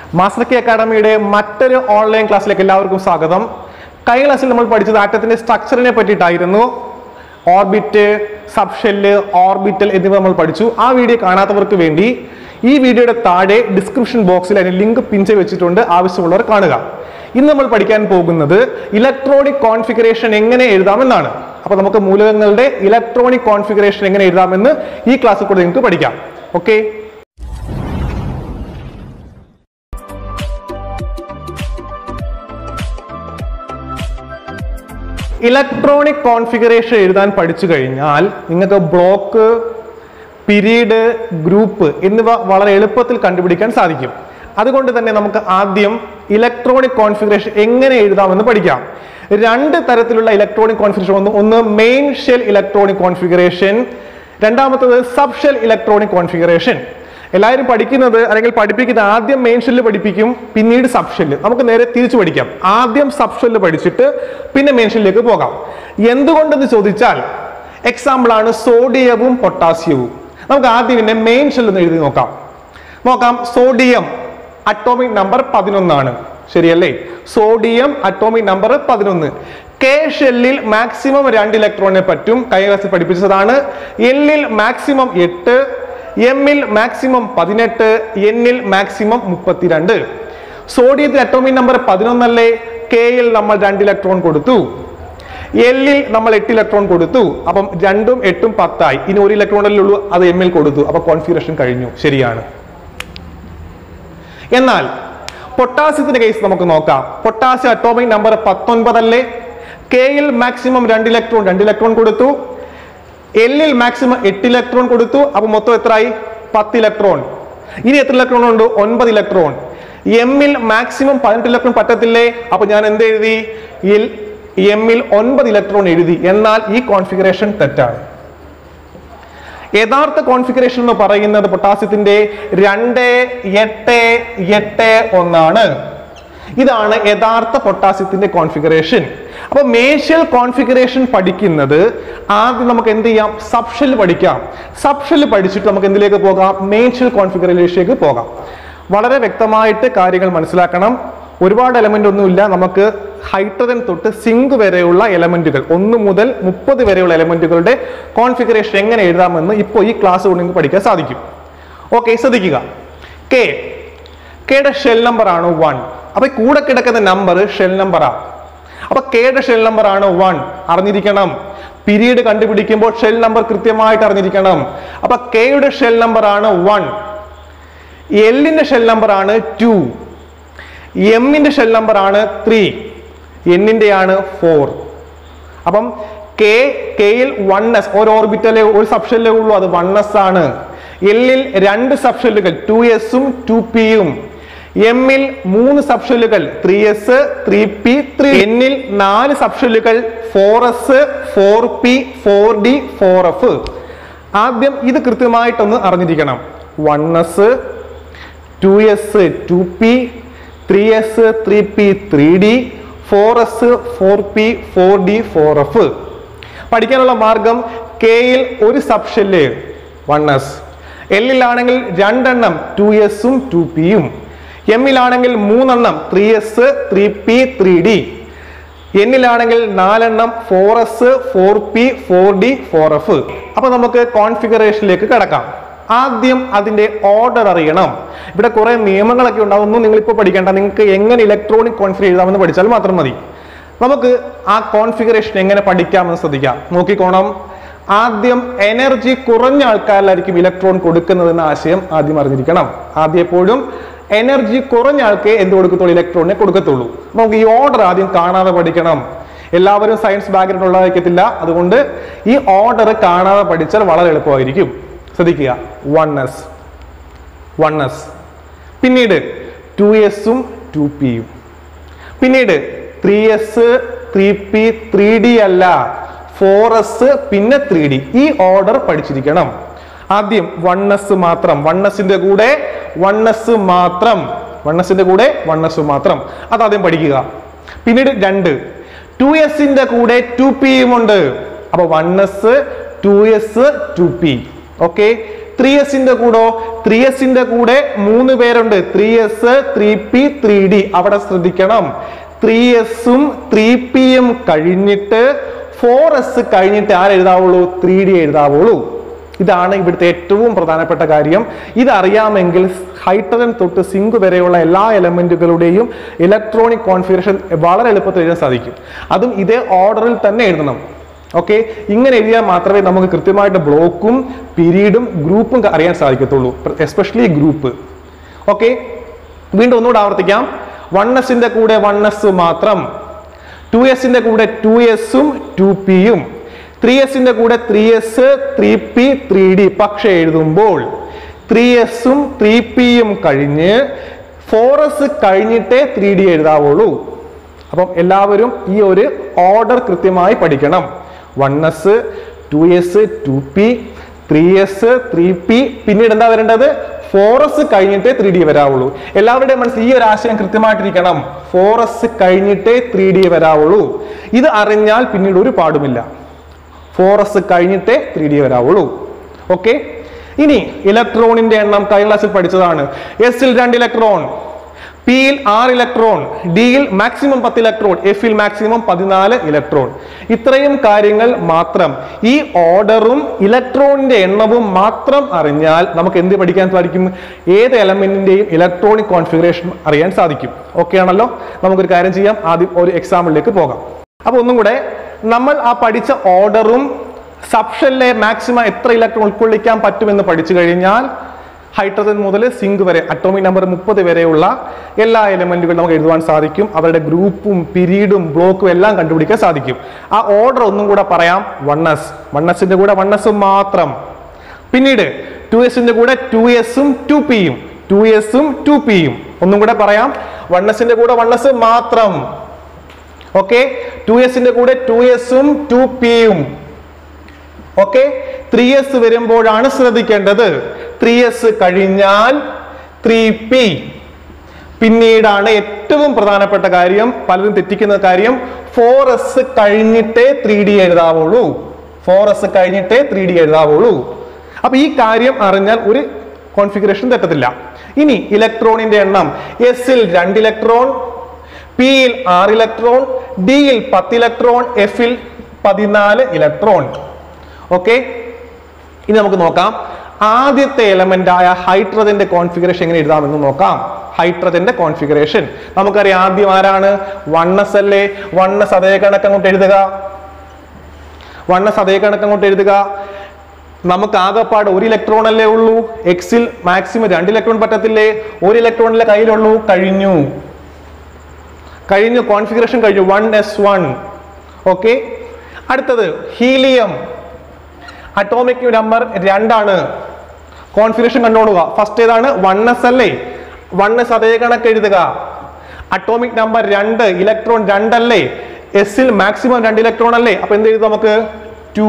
master K അക്കാഡമിയുടെ മറ്റൊരു online ക്ലാസ്സിലേക്ക് എല്ലാവർക്കും സ്വാഗതം കഴിഞ്ഞ ക്ലാസ്സിൽ നമ്മൾ പഠിച്ചത് ആറ്റത്തിന്റെ സ്ട്രക്ചറിനെ പറ്റിയിട്ടായിരുന്നു ഓർബിറ്റ് സബ്ഷെല്ല് ഓർബിറ്റൽ എന്നിവ നമ്മൾ പഠിച്ചു ആ വീഡിയോ കാണാത്തവർക്ക് വേണ്ടി ഈ വീഡിയോയുടെ താഴെ ഡിസ്ക്രിപ്ഷൻ ബോക്സിൽ അതിന് ലിങ്ക് പിൻ ചെയ്ത് വെച്ചിട്ടുണ്ട് ആവശ്യമുള്ളവർ കാണുക ഇന്ന് നമ്മൾ പഠിക്കാൻ പോകുന്നത് ഇലക്ട്രോണിക് കോൺഫിഗറേഷൻ എങ്ങനെ എഴുതാമെന്നാണ് അപ്പൊ നമുക്ക് മൂലകങ്ങളുടെ ഇലക്ട്രോണിക് കോൺഫിഗറേഷൻ എങ്ങനെ എഴുതാമെന്ന് ഈ ക്ലാസ്സിൽ കൂടെ നിങ്ങൾക്ക് പഠിക്കാം ഓക്കെ ഇലക്ട്രോണിക് കോൺഫിഗറേഷൻ എഴുതാൻ പഠിച്ചു കഴിഞ്ഞാൽ നിങ്ങൾക്ക് ബ്ലോക്ക് പിരീഡ് ഗ്രൂപ്പ് എന്നിവ വളരെ എളുപ്പത്തിൽ കണ്ടുപിടിക്കാൻ സാധിക്കും അതുകൊണ്ട് തന്നെ നമുക്ക് ആദ്യം ഇലക്ട്രോണിക് കോൺഫിഗറേഷൻ എങ്ങനെ എഴുതാമെന്ന് പഠിക്കാം രണ്ട് തരത്തിലുള്ള ഇലക്ട്രോണിക് കോൺഫിഗറേഷൻ ഒന്ന് ഒന്ന് മെയിൻ ഷെൽ ഇലക്ട്രോണിക് കോൺഫിഗറേഷൻ രണ്ടാമത്തത് സബ് ഷെൽ ഇലക്ട്രോണിക് കോൺഫിഗറേഷൻ എല്ലാവരും പഠിക്കുന്നത് അല്ലെങ്കിൽ പഠിപ്പിക്കുന്നത് ആദ്യം മെയിൻ ഷെല്ല് പഠിപ്പിക്കും പിന്നീട് സബ് ഷെല്ല് നമുക്ക് നേരെ തിരിച്ചു പഠിക്കാം ആദ്യം സബ് ഷെല്ല് പഠിച്ചിട്ട് പിന്നെ മെയിൻ ഷെല്ലിലേക്ക് പോകാം എന്തുകൊണ്ടെന്ന് ചോദിച്ചാൽ എക്സാമ്പിൾ ആണ് സോഡിയവും പൊട്ടാസ്യവും നമുക്ക് ആദ്യം പിന്നെ മെയിൻ ഷെല്ല് എന്ന് എഴുതി നോക്കാം നോക്കാം സോഡിയം അറ്റോമിക് നമ്പർ പതിനൊന്നാണ് ശരിയല്ലേ സോഡിയം അറ്റോമിക് നമ്പർ പതിനൊന്ന് കെ ഷെല്ലിൽ മാക്സിമം രണ്ട് ഇലക്ട്രോണിനെ പറ്റും കഴിഞ്ഞ ക്ലാസ്സിൽ പഠിപ്പിച്ചതാണ് എല്ലിൽ മാക്സിമം എട്ട് എമ്മിൽ മാക്സിമം പതിനെട്ട് എന്നിൽ മാക്സിമം മുപ്പത്തിരണ്ട് സോഡിയത്തിൽ അറ്റോമിക് നമ്പർ പതിനൊന്നല്ലേ കെയിൽ നമ്മൾ രണ്ട് ഇലക്ട്രോൺ കൊടുത്തു എല്ലിൽ നമ്മൾ എട്ട് ഇലക്ട്രോൺ കൊടുത്തു അപ്പം രണ്ടും എട്ടും പത്തായി ഇനി ഒരു ഇലക്ട്രോണല്ലേ ഉള്ളൂ അത് എമ്മിൽ കൊടുത്തു അപ്പൊ കോൺഫിഗറേഷൻ കഴിഞ്ഞു ശരിയാണ് എന്നാൽ പൊട്ടാസ്യത്തിന്റെ കേസ് നമുക്ക് നോക്കാം പൊട്ടാസ്യം അറ്റോമിക് നമ്പർ പത്തൊൻപതല്ലേ കെയിൽ മാക്സിമം രണ്ട് ഇലക്ട്രോൺ രണ്ട് ഇലക്ട്രോൺ കൊടുത്തു എല്ലിൽ മാക്സിമം എട്ട് ഇലക്ട്രോൺ കൊടുത്തു അപ്പൊ മൊത്തം എത്രയായി പത്ത് ഇലക്ട്രോൺ ഇനി എത്ര ഇലക്ട്രോൺ ഉണ്ട് ഒൻപത് ഇലക്ട്രോൺ എമ്മിൽ മാക്സിമം പതിനെട്ട് ഇലക്ട്രോൺ പറ്റത്തില്ലേ അപ്പൊ ഞാൻ എന്ത് എഴുതി എൽ- എമ്മിൽ ഒൻപത് ഇലക്ട്രോൺ എഴുതി എന്നാൽ ഈ കോൺഫിഗറേഷൻ തെറ്റാണ് യഥാർത്ഥ കോൺഫിഗറേഷൻ എന്ന് പറയുന്നത് പൊട്ടാസ്യത്തിന്റെ രണ്ട് എട്ട് എട്ട് ഒന്നാണ് ഇതാണ് യഥാർത്ഥ പൊട്ടാസ്യത്തിന്റെ കോൺഫിഗറേഷൻ അപ്പൊ മേഷ്യൽ കോൺഫിഗറേഷൻ പഠിക്കുന്നത് ആദ്യം നമുക്ക് എന്ത് ചെയ്യാം സബ്ഷെൽ പഠിക്കാം സബ്ഷെൽ പഠിച്ചിട്ട് നമുക്ക് എന്തിലേക്ക് പോകാം മേഷ്യൽ കോൺഫിഗറേഷനിലേക്ക് പോകാം വളരെ വ്യക്തമായിട്ട് കാര്യങ്ങൾ മനസ്സിലാക്കണം ഒരുപാട് എലമെന്റ് ഒന്നുമില്ല നമുക്ക് ഹൈഡ്രജൻ തൊട്ട് സിങ്ക് വരെയുള്ള എലമെന്റുകൾ ഒന്ന് മുതൽ മുപ്പത് വരെയുള്ള എലമെന്റുകളുടെ കോൺഫിഗറേഷൻ എങ്ങനെ എഴുതാമെന്ന് ഇപ്പോൾ ഈ ക്ലാസ് കൊണ്ട് നിങ്ങൾക്ക് പഠിക്കാൻ സാധിക്കും ഓക്കെ ശ്രദ്ധിക്കുക കെ കെയുടെ ഷെൽ നമ്പർ ആണ് വൺ അപ്പൊ ഈ കൂടെ കിടക്കുന്ന നമ്പർ ഷെൽ നമ്പറാ അപ്പൊ കെയുടെ ഷെൽ നമ്പർ ആണ് വൺ അറിഞ്ഞിരിക്കണം പീരീഡ് കണ്ടുപിടിക്കുമ്പോൾ ഷെൽ നമ്പർ കൃത്യമായിട്ട് അറിഞ്ഞിരിക്കണം അപ്പൊ കെയുടെ ഷെൽ നമ്പർ ആണ് വൺ എല്ലിന്റെ ഷെൽ നമ്പർ ആണ് ടു എമ്മിന്റെ ഷെൽ നമ്പർ ആണ് ത്രീ എന്നിന്റെ ആണ് ഫോർ അപ്പം കെ കെയിൽ വൺ എസ് ഒരു ഓർബിറ്റലേ ഒരു സബ്ഷെല്ലേ ഉള്ളൂ അത് വൺ എസ് ആണ് എല്ലിൽ രണ്ട് സബ്ഷെല്ലുകൾ ടു എസും ടു പിയും എമ്മിൽ മൂന്ന് സബ്ഷെല്ലുകൾ three S three P three എന്നിൽ നാല് സബ്ഷെല്ലുകൾ four S four P four D four F ആദ്യം ഇത് കൃത്യമായിട്ടൊന്ന് അറിഞ്ഞിരിക്കണം one S two S two P three S three P three D four S four P four D four F പഠിക്കാനുള്ള മാർഗം കെയിൽ ഒരു സബ്ഷെല്ല് വൺ എസ് എല്ലിലാണെങ്കിൽ രണ്ടെണ്ണം to എസും ടു പിയും എമ്മിലാണെങ്കിൽ മൂന്നെണ്ണം three S three P three D എന്നിലാണെങ്കിൽ നാലെണ്ണം four S four P four D four F അപ്പൊ നമുക്ക് കോൺഫിഗറേഷനിലേക്ക് കിടക്കാം ആദ്യം അതിന്റെ ഓർഡർ അറിയണം ഇവിടെ കുറെ നിയമങ്ങളൊക്കെ ഉണ്ടാവും ഒന്നും നിങ്ങൾ ഇപ്പോൾ പഠിക്കേണ്ട നിങ്ങൾക്ക് എങ്ങനെ ഇലക്ട്രോണിക് കോൺഫിഗർ എഴുതാമെന്ന് പഠിച്ചാൽ മാത്രം മതി നമുക്ക് ആ കോൺഫിഗറേഷൻ എങ്ങനെ പഠിക്കാമെന്ന് ശ്രദ്ധിക്കാം നോക്കിക്കോണം ആദ്യം എനർജി കുറഞ്ഞ ആൾക്കാരിലായിരിക്കും ഇലക്ട്രോൺ കൊടുക്കുന്നതെന്ന ആശയം ആദ്യം അറിഞ്ഞിരിക്കണം ആദ്യം എപ്പോഴും എനർജി കുറഞ്ഞ ആൾക്കേ എന്ത് കൊടുക്കത്തുള്ളൂ ഇലക്ട്രോണിനെ കൊടുക്കത്തുള്ളൂ നമുക്ക് ഈ ഓർഡർ ആദ്യം കാണാതെ പഠിക്കണം എല്ലാവരും സയൻസ് ബാക്ക്ഗ്രൗണ്ട് ഉള്ളതായിരിക്കത്തില്ല അതുകൊണ്ട് ഈ ഓർഡർ കാണാതെ പഠിച്ചാൽ വളരെ എളുപ്പമായിരിക്കും ശ്രദ്ധിക്കുക വൺ എസ് വൺ എസ് പിന്നീട് ടു എസും ടു പിയും പിന്നീട് three S three P three D അല്ല ഫോർ എസ് പിന്നെ ത്രീ ഡി ഈ ഓർഡർ പഠിച്ചിരിക്കണം ആദ്യം വൺ എസ് മാത്രം വൺ എസിന്റെ കൂടെ വൺ എസ് മാത്രം വൺ എസിന്റെ കൂടെ വൺ എസ് മാത്രം അത് ആദ്യം പഠിക്കുക പിന്നീട് രണ്ട് ടു എസിന്റെ കൂടെ ടു പിയും ഉണ്ട് അപ്പൊ one S two S two P okay three എസിന്റെ കൂടോ ത്രീ എസിന്റെ കൂടെ മൂന്ന് പേരുണ്ട് three S three P three D അവിടെ ശ്രദ്ധിക്കണം ത്രീ എസും ത്രീ പിയും കഴിഞ്ഞിട്ട് ഫോർ എസ് കഴിഞ്ഞിട്ട് ആരെഴുതാവുള്ളൂ ത്രീ ഡി എഴുതാവുള്ളൂ ഇതാണ് ഇവിടുത്തെ ഏറ്റവും പ്രധാനപ്പെട്ട കാര്യം ഇതറിയാമെങ്കിൽ ഹൈഡ്രജൻ തൊട്ട് സിങ്ക് വരെയുള്ള എല്ലാ എലമെന്റുകളുടെയും ഇലക്ട്രോണിക് കോൺഫിഗറേഷൻ വളരെ എളുപ്പത്തിൽ എഴുതാൻ സാധിക്കും അതും ഇതേ ഓർഡറിൽ തന്നെ എഴുതണം ഓക്കെ ഇങ്ങനെ എഴുതിയാൽ മാത്രമേ നമുക്ക് കൃത്യമായിട്ട് ബ്ലോക്കും പീരീഡും ഗ്രൂപ്പും അറിയാൻ സാധിക്കത്തുള്ളൂ എസ്പെഷ്യലി ഗ്രൂപ്പ് ഓക്കെ വീണ്ടും ഒന്നുകൂടെ ആവർത്തിക്കാം വൺ എസിന്റെ കൂടെ വൺ എസ് മാത്രം ടു എസിന്റെ കൂടെ ടു എസും ടു പിയും ത്രീ എസിന്റെ കൂടെ three S three P three D പക്ഷെ എഴുതുമ്പോൾ ത്രീ എസും ത്രീ പിയും കഴിഞ്ഞ് ഫോർ എസ് കഴിഞ്ഞിട്ടേ ത്രീ ഡി എഴുതാവുള്ളൂ അപ്പം എല്ലാവരും ഈ ഒരു ഓർഡർ കൃത്യമായി പഠിക്കണം one S two S two P three S three P പിന്നീട് എന്താ വരേണ്ടത് ഫോർ എസ് കഴിഞ്ഞിട്ടേ ത്രീ ഡി വരാവുള്ളൂ എല്ലാവരുടെയും മനസ്സിൽ ഈ ഒരു ആശയം കൃത്യമായിട്ടിരിക്കണം ഫോർ എസ് കഴിഞ്ഞിട്ടേ ത്രീ ഡി വരാവുള്ളൂ ഇത് അറിഞ്ഞാൽ പിന്നീട് ഒരു പാടുമില്ല ഫോർ എസ് കഴിഞ്ഞിട്ടേ ത്രീ ഡി വരാവുള്ളൂ ഓക്കെ ഇനി ഇലക്ട്രോണിന്റെ എണ്ണം കഴിഞ്ഞ ക്ലാസ്സിൽ പഠിച്ചതാണ് എസിൽ രണ്ട് ഇലക്ട്രോൺ പിയിൽ ആറ് ഇലക്ട്രോൺ ഡിയിൽ മാക്സിമം പത്ത് ഇലക്ട്രോൺ എഫിൽ മാക്സിമം പതിനാല് ഇലക്ട്രോൺ ഇത്രയും കാര്യങ്ങൾ മാത്രം ഈ ഓർഡറും ഇലക്ട്രോണിന്റെ എണ്ണവും മാത്രം അറിഞ്ഞാൽ നമുക്ക് എന്ത് പഠിക്കാൻ സാധിക്കും ഏത് എലമെന്റിന്റെയും ഇലക്ട്രോണിക് കോൺഫിഗറേഷൻ അറിയാൻ സാധിക്കും ഓക്കെ ആണല്ലോ നമുക്കൊരു കാര്യം ചെയ്യാം ആദ്യം ഒരു എക്സാമ്പിളിലേക്ക് പോകാം അപ്പൊ ഒന്നും കൂടെ നമ്മൾ ആ പഠിച്ച ഓർഡറും സബ്ഷനിലെ മാക്സിമം എത്ര ഇലക്ട്രോൺ ഉൾക്കൊള്ളിക്കാൻ പറ്റുമെന്ന് പഠിച്ചു കഴിഞ്ഞാൽ ഹൈഡ്രജൻ മുതൽ സിങ്ക് വരെ അറ്റോമിക് നമ്പർ മുപ്പത് വരെയുള്ള എല്ലാ എലിമെന്റുകളും നമുക്ക് എഴുതുവാൻ സാധിക്കും അവരുടെ ഗ്രൂപ്പും പിരീഡും ബ്ലോക്കും എല്ലാം കണ്ടുപിടിക്കാൻ സാധിക്കും ആ ഓർഡർ ഒന്നും കൂടെ പറയാം വൺ എസ് വൺ എസിന്റെ കൂടെ വൺ എസ് മാത്രം പിന്നീട് ടു എസിന്റെ കൂടെ ടു എസും ടു പിയും ടു എസും ടു പിയും ഒന്നും കൂടെ പറയാം വൺ എസിന്റെ കൂടെ വൺ എസ് മാത്രം ഓക്കെ ടു എസിന്റെ കൂടെ ടു എസും ടു പിയും ഓക്കെ ത്രീ എസ് വരുമ്പോഴാണ് ശ്രദ്ധിക്കേണ്ടത് ത്രീ എസ് കഴിഞ്ഞാൽ ത്രീ പി പിന്നീടാണ് ഏറ്റവും പ്രധാനപ്പെട്ട കാര്യം പലരും തെറ്റിക്കുന്ന കാര്യം ഫോർ എസ് കഴിഞ്ഞിട്ടേ ത്രീ ഡി എഴുതാവുള്ളൂ ഫോർ എസ് കഴിഞ്ഞിട്ടേ ത്രീ ഡി എഴുതാവുള്ളൂ അപ്പൊ ഈ കാര്യം അറിഞ്ഞാൽ ഒരു കോൺഫിഗറേഷൻ തെറ്റത്തില്ല ഇനി ഇലക്ട്രോണിന്റെ എണ്ണം എസിൽ രണ്ട് ഇലക്ട്രോൺ പിയിൽ ആറ് ഇലക്ട്രോൺ ഡിയിൽ പത്ത് ഇലക്ട്രോൺ എഫിൽ പതിനാല് ഇലക്ട്രോൺ ഓക്കെ ഇനി നമുക്ക് നോക്കാം ആദ്യത്തെ എലമെന്റ് ആയ ഹൈഡ്രജന്റെ കോൺഫിഗറേഷൻ എങ്ങനെ എഴുതാമെന്ന് നോക്കാം ഹൈഡ്രജന്റെ കോൺഫിഗറേഷൻ നമുക്കറിയാം ആദ്യം ആരാണ് വണ്ണസ് അല്ലേ വണ്ണസ് അതേ കണക്ക് അങ്ങോട്ട് എഴുതുക വണ്ണസ് അതേ കണക്ക് അങ്ങോട്ട് എഴുതുക നമുക്ക് ആകെപ്പാട് ഒരു ഇലക്ട്രോൺ അല്ലേ ഉള്ളൂ എക്സിൽ മാക്സിമം രണ്ട് ഇലക്ട്രോൺ പറ്റത്തില്ലേ ഒരു ഇലക്ട്രോണിലെ കയ്യിലുള്ളൂ കഴിഞ്ഞു കഴിഞ്ഞു കോൺഫിഗറേഷൻ കഴിഞ്ഞു വൺ എസ് വൺ ഓക്കെ അടുത്തത് ഹീലിയം അറ്റോമിക് നമ്പർ രണ്ടാണ് കോൺഫിഗറേഷൻ കണ്ടോളുക ഫസ്റ്റ് ഏതാണ് വൺ എസ് അല്ലേ വൺ എസ് അതേ കണക്ക് എഴുതുക അറ്റോമിക് നമ്പർ രണ്ട് ഇലക്ട്രോൺ രണ്ടല്ലേ എസിൽ മാക്സിമം രണ്ട് ഇലക്ട്രോൺ അല്ലേ അപ്പൊ എന്ത് എഴുതും നമുക്ക് ടു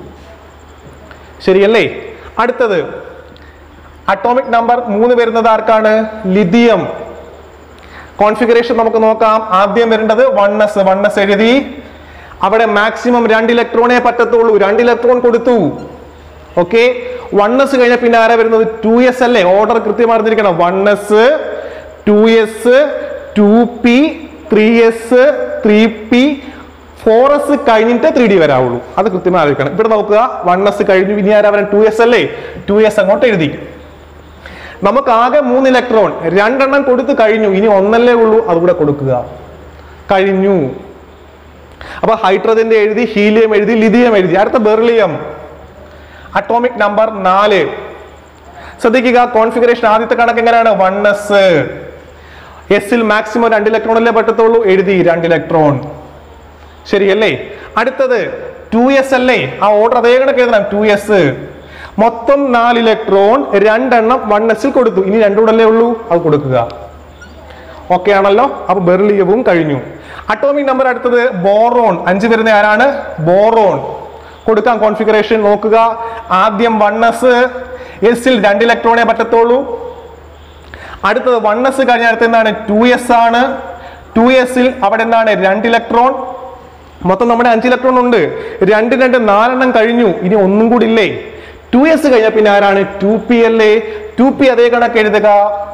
ശരിയല്ലേ അടുത്തത് അറ്റോമിക് നമ്പർ മൂന്ന് വരുന്നത് ആർക്കാണ് ലിഥിയം കോൺഫിഗറേഷൻ നമുക്ക് നോക്കാം ആദ്യം വരേണ്ടത് വൺ എസ് വൺ എസ് എഴുതി അവിടെ മാക്സിമം രണ്ട് ഇലക്ട്രോണേ പറ്റത്തുള്ളൂ രണ്ട് ഇലക്ട്രോൺ കൊടുത്തു ഓക്കെ വൺ എസ് കഴിഞ്ഞ പിന്നെ ആരാ വരുന്നത് ടു എസ് അല്ലേ ഓർഡർ കൃത്യമായി അറിഞ്ഞിരിക്കണം one S two S two P three S three P four S കഴിഞ്ഞിട്ട് ത്രീ ഡി വരാവുള്ളൂ അത് കൃത്യമായി അറിയിക്കണം ഇവിടെ നോക്കുക വൺ എസ് കഴിഞ്ഞു ഇനി ആരാ വരാൻ ടു എസ് അല്ലേ ടു എസ് അങ്ങോട്ട് എഴുതി നമുക്ക് ആകെ മൂന്ന് ഇലക്ട്രോൺ രണ്ടെണ്ണം കൊടുത്തു കഴിഞ്ഞു ഇനി ഒന്നല്ലേ ഉള്ളൂ അതുകൂടെ കൊടുക്കുക കഴിഞ്ഞു അപ്പൊ ഹൈഡ്രജന്റെ എഴുതി ഹീലിയം എഴുതി ലിഥിയം എഴുതി അടുത്ത ബെർലിയം അറ്റോമിക് നമ്പർ നാല് ശ്രദ്ധിക്കുക കോൺഫിഗറേഷൻ ആദ്യത്തെ കണക്ക് എങ്ങനെയാണ് വൺ എസ് എസിൽ മാക്സിമം രണ്ട് ഇലക്ട്രോൺ അല്ലേ പറ്റത്തുള്ളൂ എഴുതി രണ്ട് ഇലക്ട്രോൺ ശരിയല്ലേ അടുത്തത് ടു എസ് അല്ലേ ആ ഓർഡർ അതേ കണക്ക് എഴുതണം ടു എസ് മൊത്തം നാല് ഇലക്ട്രോൺ രണ്ടെണ്ണം വൺ എസിൽ കൊടുത്തു ഇനി രണ്ടുകൂടല്ലേ ഉള്ളൂ അത് കൊടുക്കുക ഓക്കെ ആണല്ലോ അപ്പൊ ബെർലിയവും കഴിഞ്ഞു അറ്റോമിക് നമ്പർ അടുത്തത് ബോറോൺ അഞ്ച് വരുന്ന ആരാണ് ബോറോൺ കൊടുക്കാം കോൺഫിഗറേഷൻ നോക്കുക ആദ്യം വൺ എസ് എസിൽ രണ്ട് ഇലക്ട്രോണേ പറ്റത്തുള്ളൂ അടുത്തത് വൺ എസ് കഴിഞ്ഞ അടുത്ത് എന്താണ് ടു എസ് ആണ് ടു എസിൽ അവിടെ എന്താണ് രണ്ട് ഇലക്ട്രോൺ മൊത്തം നമ്മുടെ അഞ്ച് ഇലക്ട്രോൺ ഉണ്ട് രണ്ട് രണ്ട് നാലെണ്ണം കഴിഞ്ഞു ഇനി ഒന്നും കൂടി ഇല്ലേ ടു എസ് കഴിഞ്ഞ പിന്നെ ആരാണ് ടു പി അല്ലേ ടു പി അതേ കണക്ക് എഴുതുക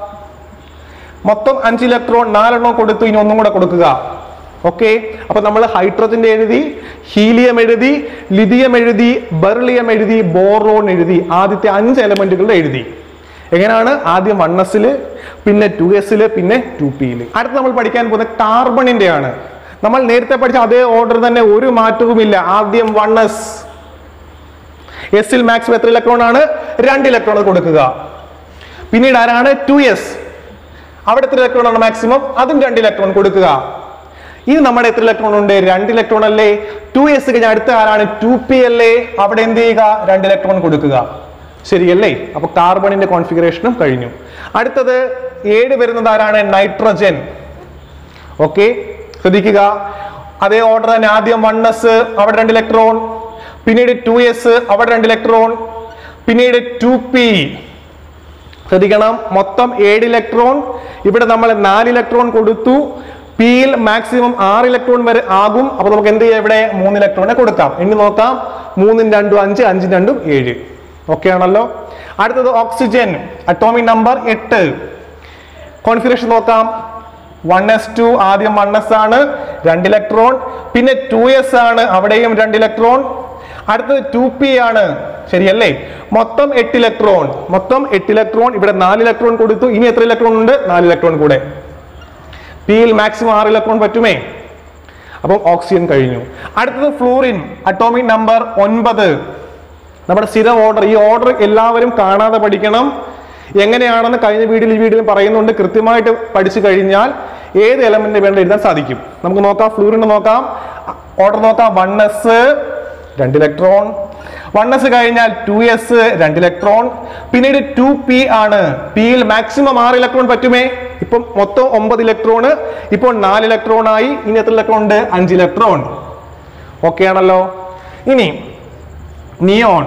മൊത്തം അഞ്ച് ഇലക്ട്രോൺ നാലെണ്ണം കൊടുത്തു ഇനി ഒന്നും കൂടെ കൊടുക്കുക ഓക്കെ അപ്പൊ നമ്മൾ ഹൈഡ്രജന്റെ എഴുതി ഹീലിയം എഴുതി ലിഥിയം എഴുതി ബെർലിയം എഴുതി ബോറോൺ എഴുതി ആദ്യത്തെ അഞ്ച് എലമെന്റുകളുടെ എഴുതി എങ്ങനെയാണ് ആദ്യം വൺ എസില് പിന്നെ ടു എസില് പിന്നെ ടു പിയില് അടുത്ത് നമ്മൾ പഠിക്കാൻ പോകുന്നത് കാർബണിന്റെ ആണ് നമ്മൾ നേരത്തെ പഠിച്ച അതേ ഓർഡർ തന്നെ ഒരു മാറ്റവുമില്ല ആദ്യം വൺ എസ് എസിൽ മാക്സിമം എത്ര ഇലക്ട്രോൺ ആണ് രണ്ട് ഇലക്ട്രോൺ കൊടുക്കുക പിന്നീട് ആരാണ് ടു എസ് അവിടെ എത്ര ഇലക്ട്രോൺ ആണ് മാക്സിമം അതും രണ്ട് ഇലക്ട്രോൺ കൊടുക്കുക ഇത് നമ്മുടെ എത്ര ഇലക്ട്രോൺ ഉണ്ട് രണ്ട് ഇലക്ട്രോൺ അല്ലേ ടു എസ് കഴിഞ്ഞ അടുത്ത ആരാണ് ടു പി അല്ലേ അവിടെ എന്ത് ചെയ്യുക രണ്ട് ഇലക്ട്രോൺ കൊടുക്കുക ശരിയല്ലേ അപ്പൊ കാർബണിന്റെ കോൺഫിഗറേഷനും കഴിഞ്ഞു അടുത്തത് ഏഴ് വരുന്നത് ആരാണ് നൈട്രജൻ ഓക്കെ ശ്രദ്ധിക്കുക അതേ ഓർഡർ തന്നെ ആദ്യം വൺ എസ് അവിടെ രണ്ട് ഇലക്ട്രോൺ പിന്നീട് ടു എസ് അവിടെ രണ്ട് ഇലക്ട്രോൺ പിന്നീട് ടു പി ശ്രദ്ധിക്കണം മൊത്തം ഏഴ് ഇലക്ട്രോൺ ഇവിടെ നമ്മൾ നാല് ഇലക്ട്രോൺ കൊടുത്തു പിയിൽ മാക്സിമം ആറ് ഇലക്ട്രോൺ വരെ ആകും അപ്പൊ നമുക്ക് എന്ത് ചെയ്യാം ഇവിടെ മൂന്ന് ഇലക്ട്രോണെ കൊടുക്കാം ഇനി നോക്കാം മൂന്നും രണ്ടും അഞ്ച് അഞ്ചും രണ്ടും ഏഴ് ഓക്കെ ആണല്ലോ അടുത്തത് ഓക്സിജൻ അറ്റോമിക് നമ്പർ എട്ട് കോൺഫിഗറേഷൻ നോക്കാം വൺ എസ് ടു ആദ്യം വൺ എസ് ആണ് രണ്ട് ഇലക്ട്രോൺ പിന്നെ ടു എസ് ആണ് അവിടെയും രണ്ട് ഇലക്ട്രോൺ അടുത്തത് ടു പി ആണ് ശരിയല്ലേ മൊത്തം എട്ട് ഇലക്ട്രോൺ മൊത്തം എട്ട് ഇലക്ട്രോൺ ഇവിടെ നാല് ഇലക്ട്രോൺ കൊടുത്തു ഇനി എത്ര ഇലക്ട്രോൺ ഉണ്ട് നാല് ഇലക്ട്രോൺ കൂടെ പിയിൽ മാക്സിമം ആറ് ഇലക്ട്രോൺ പറ്റുമേ അപ്പം ഓക്സിജൻ കഴിഞ്ഞു അടുത്തത് ഫ്ലൂറിൻ അറ്റോമിക് നമ്പർ ഒൻപത് നമ്മുടെ സ്ഥിരം ഓർഡർ ഈ ഓർഡർ എല്ലാവരും കാണാതെ പഠിക്കണം എങ്ങനെയാണെന്ന് കഴിഞ്ഞ വീഡിയോയിൽ ഈ വീഡിയോയിൽ പറയുന്നുണ്ട് കൃത്യമായിട്ട് പഠിച്ചു കഴിഞ്ഞാൽ ഏത് എലമെന്റ് വേണ്ട എഴുതാൻ സാധിക്കും നമുക്ക് നോക്കാം ഫ്ലൂറിന് നോക്കാം ഓർഡർ നോക്കാം വൺ എസ് രണ്ട് ഇലക്ട്രോൺ വൺ എസ് കഴിഞ്ഞാൽ ടു എസ് രണ്ട് ഇലക്ട്രോൺ പിന്നീട് ടു പി ആണ് പിയിൽ മാക്സിമം ആറ് ഇലക്ട്രോൺ പറ്റുമേ ഇപ്പം മൊത്തം ഒമ്പത് ഇലക്ട്രോൺ ഇപ്പോൾ നാല് ഇലക്ട്രോൺ ആയി ഇനി എത്ര ഇലക്ട്രോൺ ഉണ്ട് അഞ്ച് ഇലക്ട്രോൺ ഓക്കെ ആണല്ലോ ഇനി നിയോൺ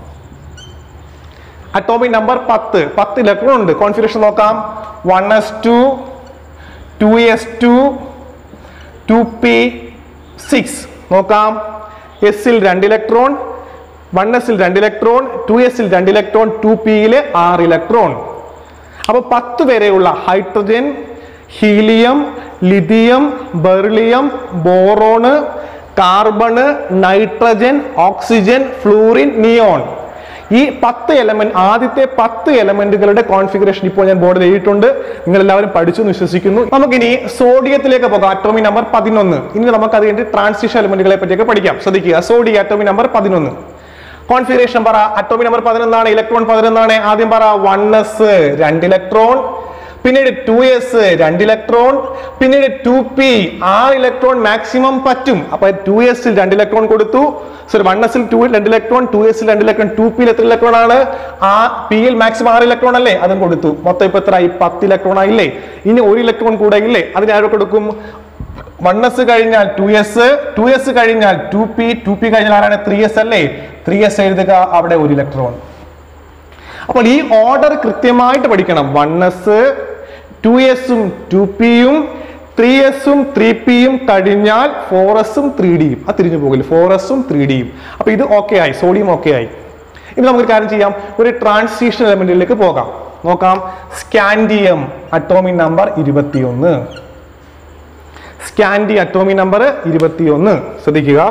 അറ്റോമിക് നമ്പർ പത്ത് പത്ത് ഇലക്ട്രോൺ ഉണ്ട് കോൺഫിഗറേഷൻ നോക്കാം one S two two S two two P six നോക്കാം എസിൽ രണ്ട് ഇലക്ട്രോൺ വൺ എസിൽ രണ്ട് ഇലക്ട്രോൺ ടു എസിൽ രണ്ട് ഇലക്ട്രോൺ ടു പിയിൽ ആറ് ഇലക്ട്രോൺ അപ്പൊ പത്ത് വരെയുള്ള hydrogen helium lithium beryllium boron carbon nitrogen oxygen fluorine neon ഈ പത്ത് എലമെന്റ് ആദ്യത്തെ പത്ത് എലമെന്റുകളുടെ കോൺഫിഗറേഷൻ ഇപ്പോൾ ഞാൻ ബോർഡിൽ എഴുതിയിട്ടുണ്ട് നിങ്ങൾ എല്ലാവരും പഠിച്ചു എന്ന് വിശ്വസിക്കുന്നു നമുക്കിനി സോഡിയത്തിലേക്ക് പോകാം അറ്റോമി നമ്പർ പതിനൊന്ന് ഇനി നമുക്ക് അത് കഴിഞ്ഞിട്ട് ട്രാൻസിഷൻ എലമെന്റുകളെ പറ്റിയൊക്കെ പഠിക്കാം ശ്രദ്ധിക്കുക സോഡിയ അറ്റോമി നമ്പർ പതിനൊന്ന് കോൺഫിഗറേഷൻ പറ അറ്റോമി നമ്പർ പതിനൊന്നാണ് ഇലക്ട്രോൺ പതിനൊന്നാണ് ആദ്യം പറ വൺ എസ് രണ്ട് ഇലക്ട്രോൺ പിന്നീട് ടു എസ് രണ്ട് ഇലക്ട്രോൺ പിന്നീട് ടു പി ആറ് ഇലക്ട്രോൺ മാക്സിമം പറ്റും അപ്പൊ ടു എസിൽ രണ്ട് ഇലക്ട്രോൺ കൊടുത്തു സോറി വൺ എസിൽ ടു രണ്ട് ഇലക്ട്രോൺ ടു എസിൽ രണ്ട് ഇലക്ട്രോൺ ടു പിയിൽ എത്ര ഇലക്ട്രോൺ ആണ് ആ പിയിൽ മാക്സിമം ആറ് ഇലക്ട്രോൺ അല്ലേ അതും കൊടുത്തു മൊത്തം ഇപ്പൊ എത്ര ആയി പത്ത് ഇലക്ട്രോൺ ആയില്ലേ ഇനി ഒരു ഇലക്ട്രോൺ കൂടെ ഇല്ലേ അതിന് ആരോ കൊടുക്കും വൺ എസ് കഴിഞ്ഞാൽ ടു എസ് ടു എസ് കഴിഞ്ഞാൽ ടു പി ടു പി കഴിഞ്ഞാൽ ആരാണ് ത്രീ എസ് അല്ലേ ത്രീ എസ് എഴുതുക അവിടെ ഒരു ഇലക്ട്രോൺ അപ്പോൾ ഈ ഓർഡർ കൃത്യമായിട്ട് പഠിക്കണം വൺ എസ് ടു എസും ടു പിയും ത്രീ എസും ത്രീ പിയും കഴിഞ്ഞാൽ ഫോർ എസും ത്രീ ഡിയും അത് തിരിഞ്ഞു പോകില്ല ഫോർ എസും ത്രീ ഡിയും അപ്പൊ ഇത് ഓക്കെ ആയി സോഡിയം ഓക്കെ ആയി ഇനി നമുക്കൊരു കാര്യം ചെയ്യാം ഒരു ട്രാൻസിഷൻ എലമെന്റിലേക്ക് പോകാം നോക്കാം സ്കാൻഡിയം അറ്റോമിക് നമ്പർ ഇരുപത്തിയൊന്ന് സ്കാൻഡി അറ്റോമി നമ്പർ ഇരുപത്തിയൊന്ന് ശ്രദ്ധിക്കുക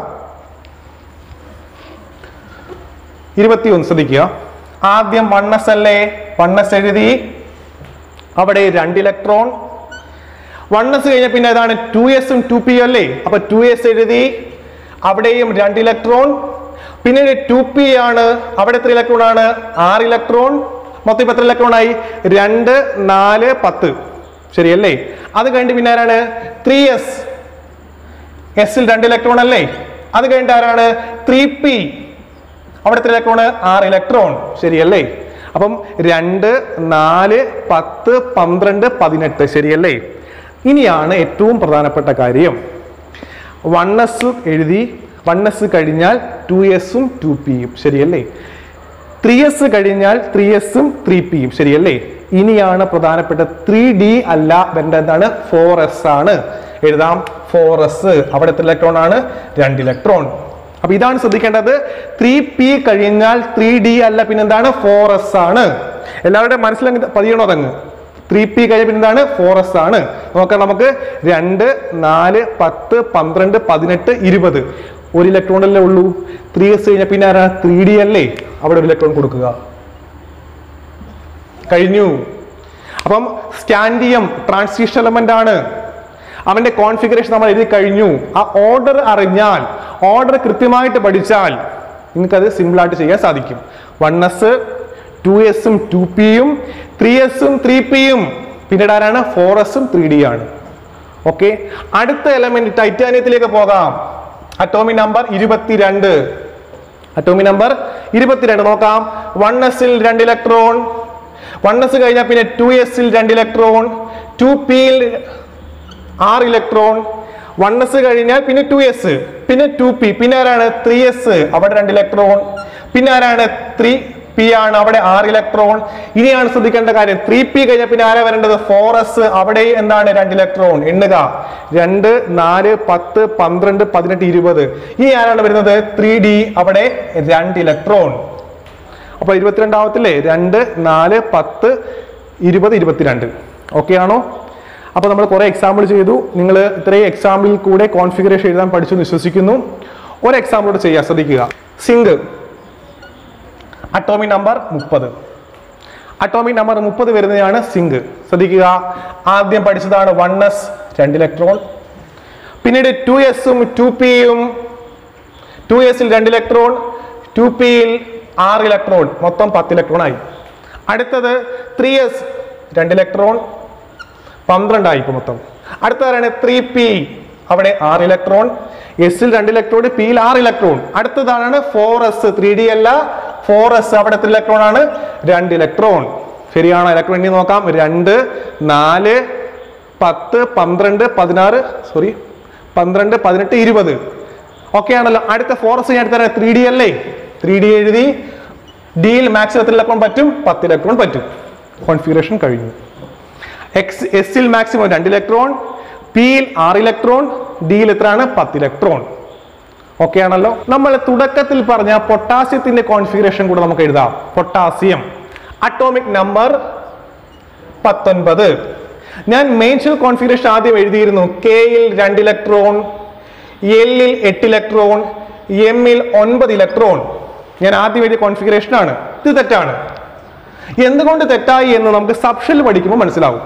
ഇരുപത്തിയൊന്ന് ശ്രദ്ധിക്കുക ആദ്യം വൺ എസ് അല്ലേ വൺ എസ് എഴുതി അവിടെ രണ്ട് ഇലക്ട്രോൺ വൺ എസ് കഴിഞ്ഞ പിന്നെ ഏതാണ് ടു എസും ടു പി അല്ലേ അപ്പൊ ടു എസ് എഴുതി അവിടെയും രണ്ട് ഇലക്ട്രോൺ പിന്നീട് ടു പി ആണ് അവിടെ എത്ര ഇലക്ട്രോൺ ആണ് ആറ് ഇലക്ട്രോൺ മൊത്തം ഇപ്പൊ എത്ര ഇലക്ട്രോൺ ആയി രണ്ട് നാല് പത്ത് ശരിയല്ലേ അത് കഴിഞ്ഞിട്ട് പിന്നെ ആരാണ് ത്രീ എസ് എസിൽ രണ്ട് ഇലക്ട്രോൺ അല്ലേ അത് കഴിഞ്ഞിട്ട് ആരാണ് ത്രീ പി അവിടെ എത്ര ഇലക്ട്രോൺ ആറ് ഇലക്ട്രോൺ ശരിയല്ലേ അപ്പം രണ്ട് നാല് പത്ത് പന്ത്രണ്ട് പതിനെട്ട് ശരിയല്ലേ ഇനിയാണ് ഏറ്റവും പ്രധാനപ്പെട്ട കാര്യം വൺ എസ് എഴുതി വൺ എസ് കഴിഞ്ഞാൽ ടു എസും ടു പിയും ശരിയല്ലേ ത്രീ എസ് കഴിഞ്ഞാൽ ത്രീ എസും ത്രീ പിയും ശരിയല്ലേ ഇനിയാണ് പ്രധാനപ്പെട്ട ത്രീ ഡി അല്ല വരേണ്ടത് എന്താണ് ഫോർ എസ് ആണ് എഴുതാം ഫോർ എസ് അവിടെ എത്ര ഇലക്ട്രോൺ ആണ് രണ്ട് ഇലക്ട്രോൺ അപ്പൊ ഇതാണ് ശ്രദ്ധിക്കേണ്ടത് ത്രീ പി കഴിഞ്ഞാൽ ത്രീ ഡി അല്ല പിന്നെന്താണ് ഫോർ എസ് ആണ് എല്ലാവരുടെയും മനസ്സിലങ്ങ് പതിയണോ അതങ്ങ് ത്രീ പി കഴിഞ്ഞ പിന്നെന്താണ് ഫോർ എസ് ആണ് നോക്കാം നമുക്ക് രണ്ട് നാല് പത്ത് പന്ത്രണ്ട് പതിനെട്ട് ഇരുപത് ഒരു ഇലക്ട്രോൺ അല്ലേ ഉള്ളൂ ത്രീ എസ് കഴിഞ്ഞാൽ പിന്നെ ആരാ ത്രീ ഡി അല്ലേ അവിടെ ഒരു ഇലക്ട്രോൺ കൊടുക്കുക കഴിഞ്ഞു അപ്പം സ്റ്റാൻഡിയം ട്രാൻസിഷൻ എലമെന്റ് ആണ് അവന്റെ കോൺഫിഗറേഷൻ നമ്മൾ എഴുതി കഴിഞ്ഞു ആ ഓർഡർ അറിഞ്ഞാൽ ഓർഡർ കൃത്യമായിട്ട് പഠിച്ചാൽ നിങ്ങൾക്കത് സിമ്പിൾ ആയിട്ട് ചെയ്യാൻ സാധിക്കും വൺ എസ് ടു എസും ടു പിയും ത്രീ എസും ത്രീ പിയും പിന്നീട് ആരാണ് ഫോർ എസും ത്രീ ഡി ആണ് ഓക്കെ അടുത്ത എലമെന്റ് ടൈറ്റാനിയത്തിലേക്ക് പോകാം അറ്റോമി നമ്പർ ഇരുപത്തിരണ്ട് അറ്റോമി നമ്പർ ഇരുപത്തിരണ്ട് നോക്കാം വൺ എസിൽ രണ്ട് ഇലക്ട്രോൺ വൺ എസ് കഴിഞ്ഞാൽ പിന്നെ ടു എസിൽ രണ്ട് ഇലക്ട്രോൺ ടു പിയിൽ ആറ് ഇലക്ട്രോൺ വൺ എസ് കഴിഞ്ഞാൽ പിന്നെ ടു എസ് പിന്നെ ടു പി പിന്നെ ആരാണ് ത്രീ എസ് അവിടെ രണ്ട് ഇലക്ട്രോൺ പിന്നെ ആരാണ് ത്രീ പി ആണ് അവിടെ ആറ് ഇലക്ട്രോൺ ഇനിയാണ് ശ്രദ്ധിക്കേണ്ട കാര്യം ത്രീ പി കഴിഞ്ഞാൽ പിന്നെ ആരാ വരേണ്ടത് ഫോർ എസ് അവിടെ എന്താണ് രണ്ട് ഇലക്ട്രോൺ എണ്ണുക രണ്ട് നാല് പത്ത് പന്ത്രണ്ട് പതിനെട്ട് ഇരുപത് ഇനി ആരാണ് വരുന്നത് ത്രീ ഡി അവിടെ രണ്ട് ഇലക്ട്രോൺ അപ്പൊ ഇരുപത്തിരണ്ടാവത്തില്ലേ രണ്ട് നാല് പത്ത് ഇരുപത് ഇരുപത്തിരണ്ട് ഓക്കെ ആണോ അപ്പൊ നമ്മൾ കുറെ എക്സാമ്പിൾ ചെയ്തു നിങ്ങൾ ഇത്രയും എക്സാമ്പിളിൽ കൂടെ കോൺഫിഗറേഷൻ എഴുതാൻ പഠിച്ചു എന്ന് വിശ്വസിക്കുന്നു ഒരു എക്സാമ്പിൾ കൂടെ ചെയ്യാം ശ്രദ്ധിക്കുക സിങ്ക് അറ്റോമിക് നമ്പർ മുപ്പത് അറ്റോമിക് നമ്പർ മുപ്പത് വരുന്നതാണ് സിങ്ക് ശ്രദ്ധിക്കുക ആദ്യം പഠിച്ചതാണ് വൺ എസ് രണ്ട് ഇലക്ട്രോൺ പിന്നീട് ടു എസും ടു പിയും ടു എസിൽ രണ്ട് ഇലക്ട്രോൺ ടു പിയിൽ ആറ് ഇലക്ട്രോൺ മൊത്തം പത്ത് ഇലക്ട്രോൺ ആയി അടുത്തത് ത്രീ എസ് രണ്ട് ഇലക്ട്രോൺ പന്ത്രണ്ടായി ഇപ്പൊ മൊത്തം അടുത്തതാണ് ത്രീ പി അവിടെ ആറ് ഇലക്ട്രോൺ എസിൽ രണ്ട് ഇലക്ട്രോൺ പിയിൽ ആറ് ഇലക്ട്രോൺ അടുത്തതാണ് ഫോർ എസ് ത്രീ ഡി അല്ല ഫോർ എസ് അവിടെ എത്ര ഇലക്ട്രോൺ ആണ് രണ്ട് ഇലക്ട്രോൺ ശരിയാണോ ഇലക്ട്രോൺ ഇനി നോക്കാം രണ്ട് നാല് പത്ത് പന്ത്രണ്ട് പതിനാറ് സോറി പന്ത്രണ്ട് പതിനെട്ട് ഇരുപത് ഓക്കെ ആണല്ലോ അടുത്ത ഫോർ എസ് ഞാൻ അടുത്ത ത്രീ ഡി അല്ലേ ത്രീ ഡി എഴുതി ഡിയിൽ മാക്സിമം എത്ര ഇലക്ട്രോൺ പറ്റും പത്ത് ഇലക്ട്രോൺ പറ്റും കോൺഫിഗറേഷൻ കഴിഞ്ഞു എക്സ് എസിൽ മാക്സിമം രണ്ട് ഇലക്ട്രോൺ പിയിൽ ആറ് ഇലക്ട്രോൺ ഡിയിൽ എത്രയാണ് പത്ത് ഇലക്ട്രോൺ ഓക്കെ ആണല്ലോ നമ്മൾ തുടക്കത്തിൽ പറഞ്ഞ പൊട്ടാസ്യത്തിന്റെ കോൺഫിഗറേഷൻ കൂടെ നമുക്ക് എഴുതാം പൊട്ടാസ്യം അറ്റോമിക് നമ്പർ പത്തൊൻപത് ഞാൻ മെയിൻഷ്യൽ കോൺഫിഗറേഷൻ ആദ്യം എഴുതിയിരുന്നു കെയിൽ രണ്ട് ഇലക്ട്രോൺ എല്ലിൽ എട്ട് ഇലക്ട്രോൺ എമ്മിൽ ഒൻപത് ഇലക്ട്രോൺ ഞാൻ ആദ്യം എഴുതിയ കോൺഫിഗറേഷൻ ആണ് ഇത് തെറ്റാണ് എന്തുകൊണ്ട് തെറ്റായി എന്ന് നമുക്ക് സബ്ഷെൽ പഠിക്കുമ്പോൾ മനസ്സിലാവും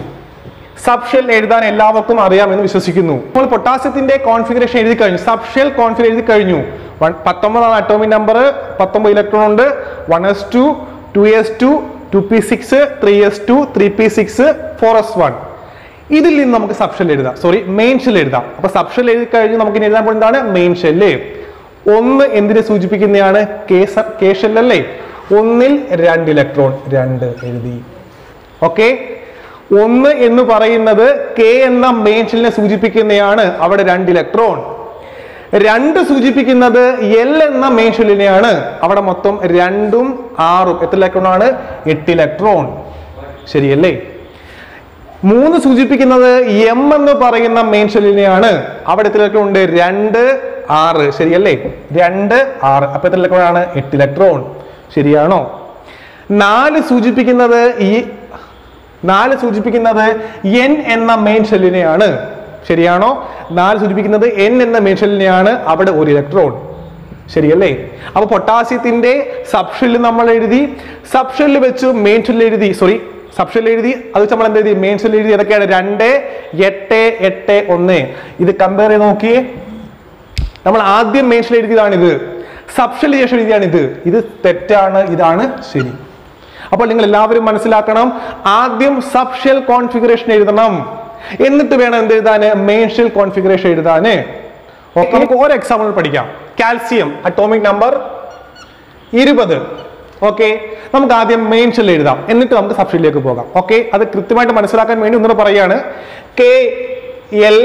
സബ്ഷെൽ എഴുതാൻ എല്ലാവർക്കും അറിയാമെന്ന് വിശ്വസിക്കുന്നു നമ്മൾ പൊട്ടാസ്യത്തിന്റെ കോൺഫിഗറേഷൻ എഴുതി കഴിഞ്ഞു സബ്ഷെൽ കോൺഫിഗർ എഴുതി കഴിഞ്ഞു വൺ- പത്തൊമ്പതാണ് അറ്റോമിക് നമ്പർ പത്തൊമ്പത് ഇലക്ട്രോൺ ഉണ്ട് one S two two S two two P six three S two three P six four S one ഇതിൽ നിന്ന് നമുക്ക് സബ്ഷെൽ എഴുതാം സോറി മെയിൻ ഷെൽ എഴുതാം അപ്പൊ സബ്ഷെൽ എഴുതി കഴിഞ്ഞ് നമുക്ക് ഇനി എഴുതാൻ പോകുന്നത് എന്താണ് മെയിൻ ഷെല്ല് ഒന്ന് എന്തിനെ സൂചിപ്പിക്കുന്നതാണ് കെ ഷെൽ അല്ലേ ഒന്നിൽ രണ്ട് ഇലക്ട്രോൺ രണ്ട് എഴുതി ഓക്കെ ഒന്ന് എന്ന് പറയുന്നത് കെ എന്ന മെയിൻ ഷെല്ലിനെ സൂചിപ്പിക്കുന്നതാണ് അവിടെ രണ്ട് ഇലക്ട്രോൺ രണ്ട് സൂചിപ്പിക്കുന്നത് എൽ എന്ന മെയിൻ ഷെല്ലിനെയാണ് അവിടെ മൊത്തം രണ്ടും ആറും എത്ര ഇലക്ട്രോൺ ആണ് എട്ട് ഇലക്ട്രോൺ ശരിയല്ലേ മൂന്ന് സൂചിപ്പിക്കുന്നത് എം എന്ന് പറയുന്ന മെയിൻ ഷെല്ലിനെയാണ് അവിടെ എത്ര ഇലക്ട്രോൺ ഉണ്ട് രണ്ട് ആറ് ശരിയല്ലേ രണ്ട് ആറ് അപ്പൊ എത്ര ഇലക്ട്രോൺ ആണ് എട്ട് ഇലക്ട്രോൺ ശരിയാണോ നാല് സൂചിപ്പിക്കുന്നത് ഈ നാല് സൂചിപ്പിക്കുന്നത് എൻ എന്ന മെയിൻ ഷെല്ലിനെയാണ് ശരിയാണോ നാല് സൂചിപ്പിക്കുന്നത് എൻ എന്ന മെയിൻ ഷെല്ലിനെയാണ് അവിടെ ഒരു ഇലക്ട്രോൺ ശരിയല്ലേ അപ്പൊ പൊട്ടാസ്യത്തിന്റെ സബ്ഷെല്ല് നമ്മൾ എഴുതി സബ്ഷെല്ല് വെച്ച് മെയിൻ ഷെല്ല് എഴുതി സോറി സബ്ഷെല്ല് എഴുതി അത് വെച്ച് നമ്മൾ എന്ത് എഴുതി മെയിൻ ഷെല്ല് എഴുതി ഏതൊക്കെയാണ് രണ്ട് എട്ട് എട്ട് ഒന്ന് ഇത് കമ്പയർ ചെയ്ത് നോക്കിയേ നമ്മൾ ആദ്യം മെയിൻ ഷെല്ല് എഴുതിയതാണിത് സബ്ഷെല്ല് ശേഷം എഴുതിയാണിത് ഇത് തെറ്റാണ് ഇതാണ് ശരി അപ്പോൾ നിങ്ങൾ എല്ലാവരും മനസ്സിലാക്കണം ആദ്യം സബ് ഷെൽ കോൺഫിഗറേഷൻ എഴുതണം എന്നിട്ട് വേണം എന്ത് എഴുതാന് മെയിൻ ഷെൽ കോൺഫിഗറേഷൻ എഴുതാന് ഓക്കെ നമുക്ക് ഓരോ എക്സാമ്പിൾ പഠിക്കാം കാൽസ്യം അറ്റോമിക് നമ്പർ ഇരുപത് ഓക്കെ നമുക്ക് ആദ്യം മെയിൻ ഷെൽ എഴുതാം എന്നിട്ട് നമുക്ക് സബ് ഷെല്ലിലേക്ക് പോകാം ഓക്കെ അത് കൃത്യമായിട്ട് മനസ്സിലാക്കാൻ വേണ്ടി ഒന്നുകൂടെ പറയാണ് കെ എൽ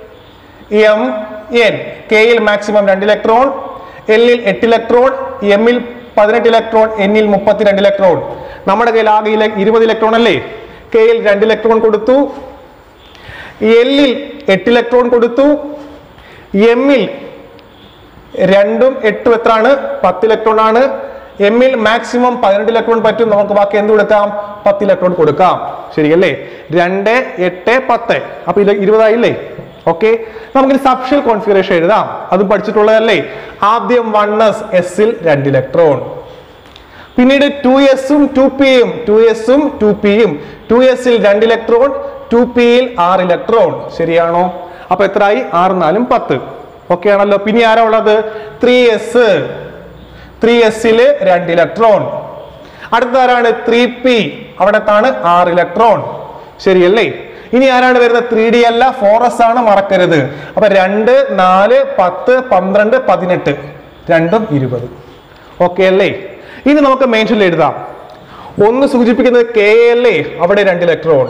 എം എൻ കെയിൽ മാക്സിമം രണ്ട് ഇലക്ട്രോൺ എല്ലിൽ എട്ട് ഇലക്ട്രോൺ എമ്മിൽ പതിനെട്ട് ഇലക്ട്രോൺ എന്നിൽ മുപ്പത്തിരണ്ട് ഇലക്ട്രോൺ നമ്മുടെ കയ്യിൽ ആകെ ഇല- ഇരുപത് ഇലക്ട്രോൺ അല്ലേ കെയിൽ രണ്ട് ഇലക്ട്രോൺ കൊടുത്തു എല്ലിൽ എട്ട് ഇലക്ട്രോൺ കൊടുത്തു എമ്മിൽ രണ്ടും എട്ടും എത്രയാണ് പത്ത് ഇലക്ട്രോൺ ആണ് എമ്മിൽ മാക്സിമം പതിനെട്ട് ഇലക്ട്രോൺ പറ്റും നമുക്ക് ബാക്കി എന്ത് കൊടുക്കാം പത്ത് ഇലക്ട്രോൺ കൊടുക്കാം ശരിയല്ലേ രണ്ട് എട്ട് പത്ത് അപ്പൊ ഇത് ഇരുപതായില്ലേ ഓക്കെ നമുക്കിനി സബ്ഷൽ കോൺഫിഗറേഷൻ എഴുതാം അതും പഠിച്ചിട്ടുള്ളതല്ലേ ആദ്യം വൺ എസ് എസിൽ രണ്ട് ഇലക്ട്രോൺ പിന്നീട് ടു എസും ടു പിയും ടു എസും ടു പിയും ടു എസിൽ രണ്ട് ഇലക്ട്രോൺ ടു പിയിൽ ആറ് ഇലക്ട്രോൺ ശരിയാണോ അപ്പൊ എത്രയായി ആറ് നാലും പത്ത് ഓക്കെ ആണല്ലോ പിന്നെ ആരാ ഉള്ളത് ത്രീ എസ് ത്രീ എസില് രണ്ട് ഇലക്ട്രോൺ അടുത്ത ആരാണ് ത്രീ പി അവിടത്താണ് ആറ് ഇലക്ട്രോൺ ശരിയല്ലേ ഇനി ആരാണ് വരുന്നത് ത്രീ ഡി അല്ല ഫോർ എസ് ആണ് മറക്കരുത് അപ്പൊ രണ്ട് നാല് പത്ത് പന്ത്രണ്ട് പതിനെട്ട് രണ്ടും ഇരുപത് ഓക്കെ അല്ലേ ഇനി നമുക്ക് മെൻഷനിൽ എഴുതാം ഒന്ന് സൂചിപ്പിക്കുന്നത് കെ അല്ലേ അവിടെ രണ്ട് ഇലക്ട്രോൺ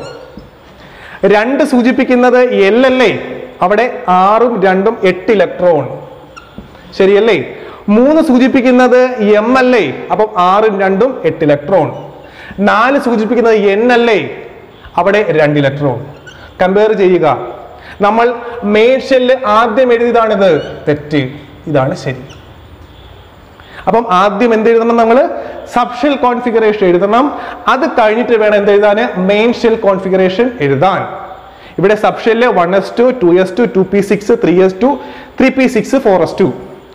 രണ്ട് സൂചിപ്പിക്കുന്നത് എൽ അല്ലേ അവിടെ ആറും രണ്ടും എട്ട് ഇലക്ട്രോൺ ശരിയല്ലേ മൂന്ന് സൂചിപ്പിക്കുന്നത് എം അല്ലേ അപ്പം ആറും രണ്ടും എട്ട് ഇലക്ട്രോൺ നാല് സൂചിപ്പിക്കുന്നത് എൻ അല്ലേ അവിടെ രണ്ട് ഇലക്ട്രോൺ കമ്പയർ ചെയ്യുക നമ്മൾ മെയിൻ ഷെല്ല് ആദ്യം എഴുതിയതാണിത് തെറ്റ് ഇതാണ് ശരി അപ്പം ആദ്യം എന്ത് എഴുതണം നമ്മൾ സബ്ഷെൽ കോൺഫിഗറേഷൻ എഴുതണം അത് കഴിഞ്ഞിട്ട് വേണം എന്ത് എഴുതാൻ മെയിൻ ഷെൽ കോൺഫിഗറേഷൻ എഴുതാൻ ഇവിടെ subshell one S two two S two two P six three S two three P six four S two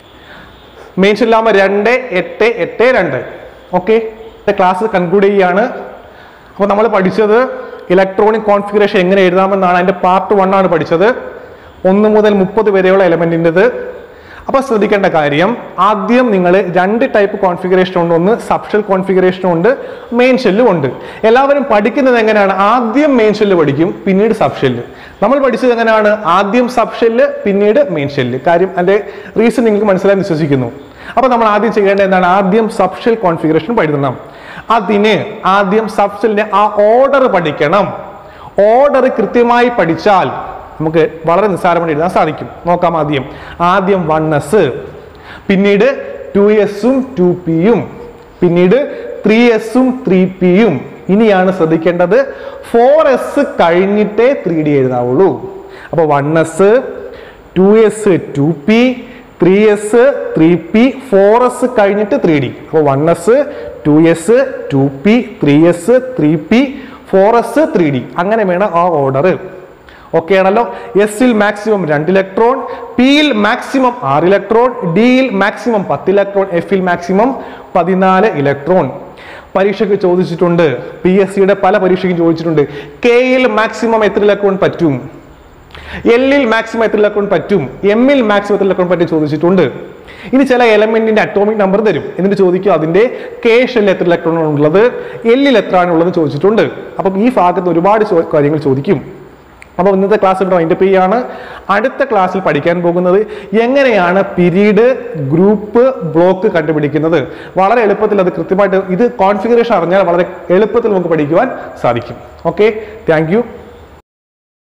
main ഷെല്ലാകുമ്പോൾ രണ്ട് എട്ട് എട്ട് രണ്ട് ഓക്കെ ക്ലാസ് കൺക്ലൂഡ് ചെയ്യുകയാണ് അപ്പോൾ നമ്മൾ പഠിച്ചത് ഇലക്ട്രോണിക് കോൺഫിഗറേഷൻ എങ്ങനെ എഴുതാമെന്നാണ് അതിൻ്റെ പാർട്ട് വൺ ആണ് പഠിച്ചത് ഒന്ന് മുതൽ മുപ്പത് വരെയുള്ള എലമെന്റിൻ്റെത് അപ്പോൾ ശ്രദ്ധിക്കേണ്ട കാര്യം ആദ്യം നിങ്ങൾ രണ്ട് ടൈപ്പ് കോൺഫിഗറേഷൻ ഉണ്ട് ഒന്ന് സബ്ഷൽ കോൺഫിഗറേഷനും ഉണ്ട് മെയിൻ ഷെല്ലും ഉണ്ട് എല്ലാവരും പഠിക്കുന്നത് എങ്ങനെയാണ് ആദ്യം മെയിൻ ഷെല്ല് പഠിക്കും പിന്നീട് സബ് ഷെല്ല് നമ്മൾ പഠിച്ചത് എങ്ങനെയാണ് ആദ്യം സബ് ഷെല്ല് പിന്നീട് മെയിൻ ഷെല്ല് കാര്യം അതിന്റെ റീസൺ നിങ്ങൾക്ക് മനസ്സിലായി വിശ്വസിക്കുന്നു അപ്പോൾ നമ്മൾ ആദ്യം ചെയ്യേണ്ടത് എന്താണ് ആദ്യം സബ് ഷെൽ കോൺഫിഗറേഷൻ പഠിക്കണം അതിന് ആദ്യം സബ് ഷെല്ലിന്റെ ആ ഓർഡർ പഠിക്കണം ഓർഡർ കൃത്യമായി പഠിച്ചാൽ നമുക്ക് വളരെ നിസ്സാരമായി എഴുതാൻ സാധിക്കും നോക്കാം ആദ്യം ആദ്യം വൺ എസ് പിന്നീട് ടു എസും ടു പിയും പിന്നീട് ത്രീ എസും ത്രീ പിയും ഇനിയാണ് ശ്രദ്ധിക്കേണ്ടത് ഫോർ എസ് കഴിഞ്ഞിട്ടേ ത്രീ ഡി എഴുതാവുള്ളൂ അപ്പൊ one S two S two P three S three P four S കഴിഞ്ഞിട്ട് ത്രീ ഡി അപ്പോൾ one S two S two P three S three P four S three D അങ്ങനെ വേണം ആ order okay ആണല്ലോ എസിൽ maximum രണ്ട് electron പിയിൽ maximum ആറ് ഇലക്ട്രോൺ ഡിയിൽ മാക്സിമം പത്ത് ഇലക്ട്രോൺ എഫിൽ മാക്സിമം പതിനാല് ഇലക്ട്രോൺ പരീക്ഷയ്ക്ക് ചോദിച്ചിട്ടുണ്ട് പി എസ് സിയുടെ പല പരീക്ഷയ്ക്കും ചോദിച്ചിട്ടുണ്ട് കെയിൽ മാക്സിമം എത്ര ഇലക്ട്രോൺ പറ്റും എല്ലിൽ മാക്സിമം എത്ര ഇലക്ട്രോൺ പറ്റും എമ്മിൽ മാക്സിമം എത്ര ഇലക്ട്രോൺ പറ്റും ചോദിച്ചിട്ടുണ്ട് ഇനി ചില എലമെന്റിന്റെ അറ്റോമിക് നമ്പർ തരും എന്നിട്ട് ചോദിക്കും അതിന്റെ കെ ഷെല്ലിൽ എത്ര ഇലക്ട്രോൺ ഉള്ളത് എല്ലിൽ എത്ര ആണ് ഉള്ളത് ചോദിച്ചിട്ടുണ്ട് അപ്പം ഈ ഭാഗത്ത് ഒരുപാട് ചോ- കാര്യങ്ങൾ ചോദിക്കും അപ്പോൾ ഇന്നത്തെ ക്ലാസ് ഇവിടെ വൈൻഡപ്പ് ചെയ്യാണ് അടുത്ത ക്ലാസ്സിൽ പഠിക്കാൻ പോകുന്നത് എങ്ങനെയാണ് പിരീഡ് ഗ്രൂപ്പ് ബ്ലോക്ക് കണ്ടുപിടിക്കുന്നത് വളരെ എളുപ്പത്തിൽ അത് കൃത്യമായിട്ട് ഇത് കോൺഫിഗറേഷൻ അറിഞ്ഞാൽ വളരെ എളുപ്പത്തിൽ നമുക്ക് പഠിക്കുവാൻ സാധിക്കും ഓക്കെ താങ്ക്